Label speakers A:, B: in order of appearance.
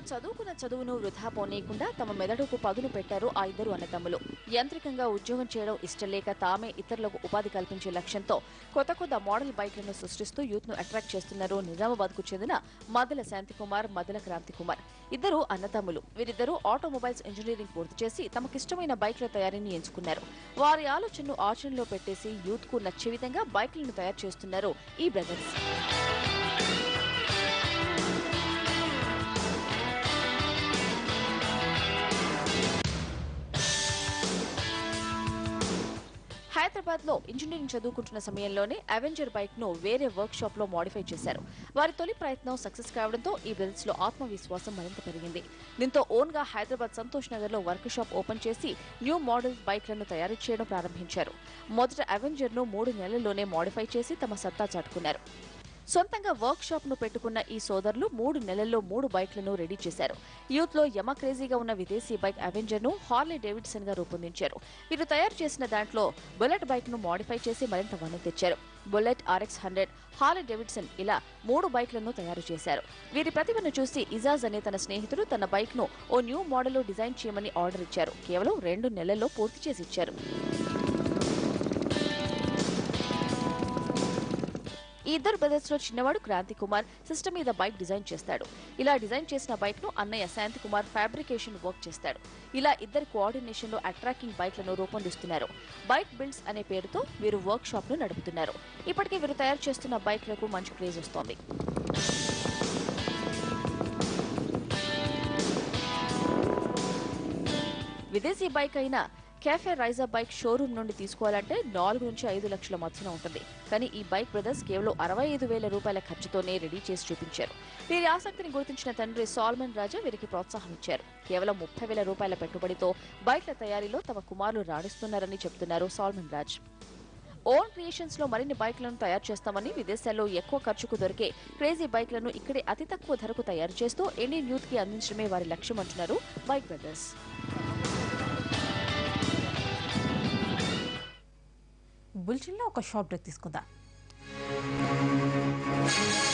A: చదువుకున్న చదువును వృధా పోనీయకుండా తమ మెదడుకు పదును పెట్టారు ఆ ఇద్దరు అన్నదమ్ములు యాంత్రికంగా ఉద్యోగం చేయడం ఇష్టం లేక తామే ఇతరులకు ఉపాధి కల్పించే లక్ష్యంతో కొత్త కొత్త మోడల్ బైక్లను సృష్టిస్తూ యూత్ ను అట్రాక్ట్ చేస్తున్నారు నిజామాబాద్ కు చెందిన మదల శాంతికుమార్ మదల క్రాంతి కుమార్ ఇద్దరు అన్నదమ్ములు వీరిద్దరూ ఆటోమొబైల్స్ ఇంజనీరింగ్ పూర్తి చేసి తమకిష్టమైన బైక్ల తయారీని ఎంచుకున్నారు వారి ఆలోచనను ఆచరణలో పెట్టేసి యూత్ కు నచ్చే విధంగా బైక్లను తయారు చేస్తున్నారు ఈ బ్రదర్స్ హైదరాబాద్ లో ఇంజనీరింగ్ చదువుకుంటున్న సమయంలోనే అవెంజర్ బైక్ ను వేరే వర్క్ షాప్ లో మోడిఫై చేశారు వారి తొలి ప్రయత్నం సక్సెస్ కావడంతో ఈ బ్రదర్స్ లో ఆత్మవిశ్వాసం మరింత పెరిగింది దీంతో ఓన్ గా హైదరాబాద్ సంతోష్ నగర్ లో వర్క్ షాప్ ఓపెన్ చేసి న్యూ మోడల్ బైక్లను తయారు చేయడం ప్రారంభించారు మొదట అవెంజర్ ను మూడు నెలల్లోనే మోడిఫై చేసి తమ సత్తా చాటుకున్నారు సొంతంగా వర్క్ షాప్ ను పెట్టుకున్న ఈ సోదరులు మూడు నెలల్లో మూడు బైక్లను రెడీ చేశారు యూత్ లో యమ క్రేజీగా ఉన్న విదేశీ బైక్ అవెంజర్ ను హార్లీ డేవిడ్సన్ గా రూపొందించారు వీరు తయారు చేసిన దాంట్లో బుల్లెట్ బైక్ ను మోడిఫై చేసి మరింత వన్నె తెచ్చారు Bullet RX hundred Harley Davidson ఇలా మూడు బైక్లను తయారు చేశారు వీరి ప్రతిభను చూసి ఇజాజ్ అనే తన స్నేహితుడు తన బైక్ ను ఓ న్యూ మోడల్ డిజైన్ చేయమని ఆర్డర్ ఇచ్చారు కేవలం రెండు నెలల్లో పూర్తి చేసి ఇచ్చారు ఈ ఇద్దరు బ్రదర్స్ లో చిన్నవాడు క్రాంతి కుమార్ సిస్టమ్ మీద బైక్ డిజైన్ చేస్తాడు ఇలా డిజైన్ చేసిన బైక్ ను అన్నయ్య శాంతి కుమార్ ఫ్యాబ్రికేషన్ వర్క్ చేస్తాడు ఇలా ఇద్దరు కోఆర్డినేషన్ లో అట్రాకింగ్ బైక్లను రూపొందిస్తున్నారు బైక్ బిల్డ్స్ అనే పేరుతో వీరు వర్క్ షాప్ ను నడుపుతున్నారు ఇప్పటికే వీరు తయారు చేస్తున్న బైక్లకు మంచి క్రేజ్ వస్తోంది విదేశీ బైక్ అయిన కేఫే రైజా బైక్ షోరూమ్ నుండి తీసుకోవాలంటే నాలుగు నుంచి ఐదు లక్షల మధ్యన ఉంటుంది కానీ ఈ బైక్ బ్రదర్స్ కేవలం అరవై ఐదు వేల రూపాయల ఖర్చుతోనే రెడీ చేసి చూపించారు వీరి ఆసక్తిని గుర్తించిన తండ్రి సాల్మన్ రాజా వీరికి ప్రోత్సాహం ఇచ్చారు కేవలం ముప్పై వేల రూపాయల పెట్టుబడితో బైక్ల తయారీలో తమ కుమారులు రాణిస్తున్నారని చెప్తున్నారు సాల్మన్ రాజ్ ఓన్ క్రియేషన్స్ లో మరిన్ని బైక్లను తయారు చేస్తామని విదేశాల్లో ఎక్కువ ఖర్చుకు దొరికే క్రేజీ బైక్లను ఇక్కడే అతి తక్కువ ధరకు తయారు చేస్తూ ఇండియన్ యూత్ కి అందించడమే వారి లక్ష్యం అంటున్నారు బైక్ బ్రదర్స్
B: బుల్చిన్లో ఒక షాప్ బ్రేక్ తీసుకుందాం